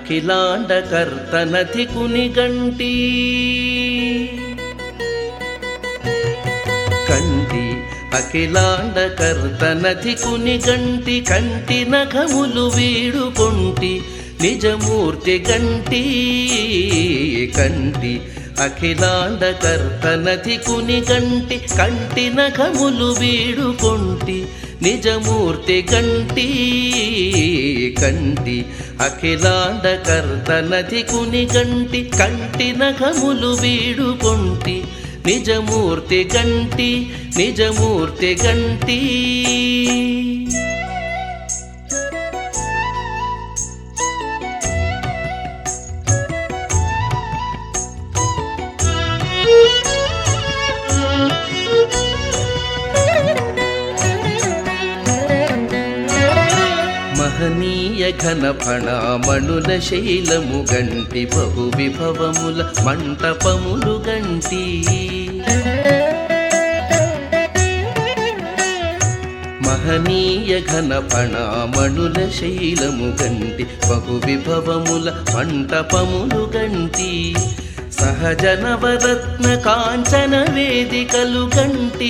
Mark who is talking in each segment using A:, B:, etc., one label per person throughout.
A: అఖిలాండకర్తనథి కునిగంటి కంటి అఖిలాండకర్తనథి కునిగంటి కంటి నఖములు వీడుకొంటి నిజమూర్తి గంటి కంటి అఖిలాండకర్తనథి కునిగంటి కంటి నఖములు వీడుకొంటి నిజమూర్తి గంటి కంటి అఖిలాండకర్తనథి కునిగంటి కంటి నఖములు వీడుకొంటి నిజమూర్తి గంటి నిజమూర్తి గంటి మహనీయ ఘన ఫణామణుల శైలము గంటి బహు విభవముల మంటపములు గంటి మహనీయ ఘన ఫణామణుల శైలము గంటి బహు విభవముల మంటపములు గంటి సహజ నవరత్న కాంచన వేదికలు గంటి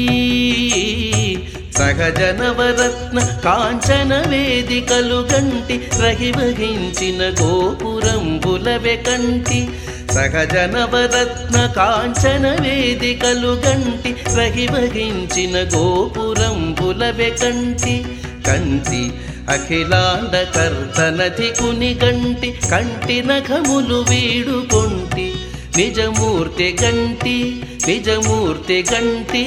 A: సహజ నవరత్న కాంచన వేదికలు గంటి రహివహించిన గోపురంబులవె కంటి సహజ నవరత్న కాంచన వేదికలు గంటి రహివహించిన గోపురంబులవె కంటి కంటి అఖిలాండ కర్తనథి కుని గంటి కంటి నఖములు వీడుకొంటి నిజమూర్తి గంటి నిజమూర్తి గంటి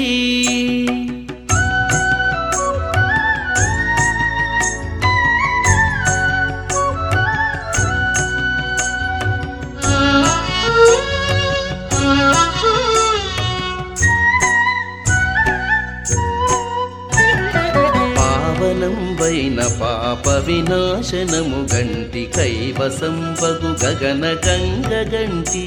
A: పావనం వైన పాప వినాశనము గంటి కైవసం బగు గగన గంగ గంటి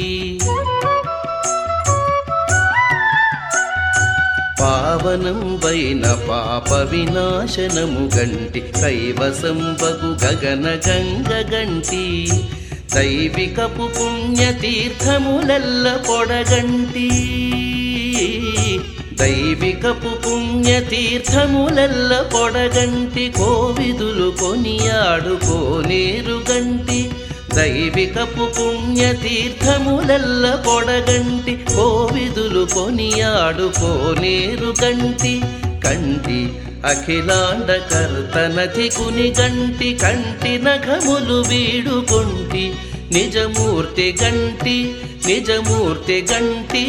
A: పావనం వైన పాప వినాశనము గంటి కైవసం బగు గగన గంగ గంటి దైవికపు పుణ్యతీర్థములెల్ల పొడగంటి దైవికపు పుణ్యతీర్థములెల్ల పొడగంటి కోవిదులు కొనియాడుకోనేరు గంటి దైవికపు పుణ్యతీర్థములెల్ల పొడగంటి కోవిదులు కొనియాడుకోనేరు గంటి కంటి అఖిలాండ కర్తనథి కుని గంటి కంటి నఖములు వీడుకొంటి నిజమూర్తి గంటి నిజమూర్తి గంటి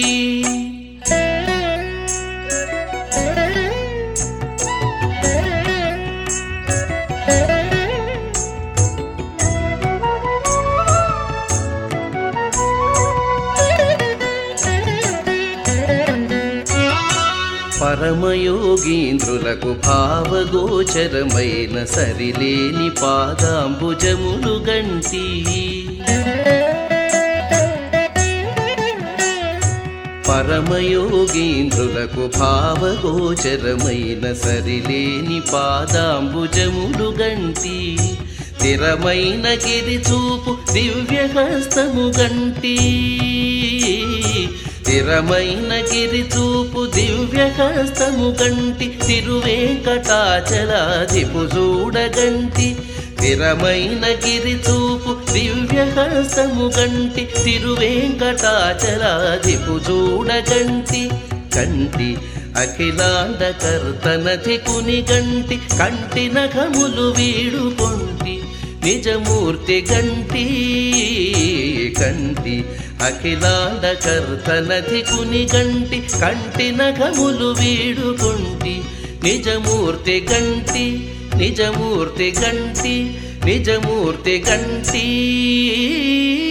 A: పరమయోగీంద్రులకు భావగోచరమైన సరిలేని పాదాంబుజములు గంటి పరమయోగీంద్రులకు భావగోచరమైన సరిలేని పాదాంబుజములు గంటి స్థిరమైన గిరి చూపు దివ్యహస్తము గంటి స్థిరమైన గిరి చూపు దివ్యహస్తము గంటి తిరువేంకటాచలాదిపు చూడగంటి స్థిరమైన గిరి చూపు దివ్యహస్తము గంటి తిరువేంకటాచలాదిపు చూడగంటి కంటి అఖిలాండ కర్తనథి కుని గంటి కంటి నఖములు వీడుకొంటి నిజమూర్తి గంటి కంటి అఖిలాండ కర్తనథి కుని గంటి కంటి నఖములు వీడుకొంటి నిజమూర్తి గంటి నిజమూర్తి గంటి నిజమూర్తి గంటి